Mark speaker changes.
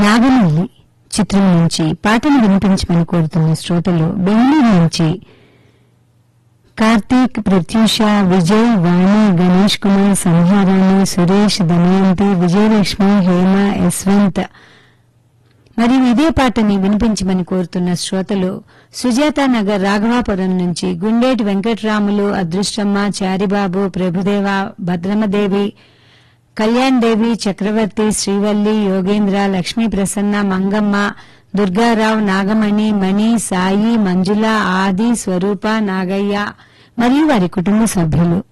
Speaker 1: నాగమల్లి చిత్రం నుంచి పాటను వినిపించమని కోరుతున్న శ్రోతలు బెంగళూరు నుంచి కార్తీక్ ప్రత్యూష విజయ్ వాణి గణేష్ కుమార్ సంధ్యారాణి సురేష్ దమయంతి విజయలక్ష్మి హేమ యశ్వంత్ మరియు ఇదే పాటని వినిపించమని కోరుతున్న శ్రోతలు సుజాత నగర్ రాఘవాపురం నుంచి గుండేటి వెంకట్రాములు అదృష్టమ్మ చారిబాబు ప్రభుదేవ భద్రమదేవి కళ్యాణ్ దేవి చక్రవర్తి శ్రీవల్లి యోగేంద్ర లక్ష్మీ ప్రసన్న మంగమ్మ దుర్గారావు నాగమణి మణి సాయి మంజుల ఆది స్వరూప నాగయ్య మరియు వారి కుటుంబ సభ్యులు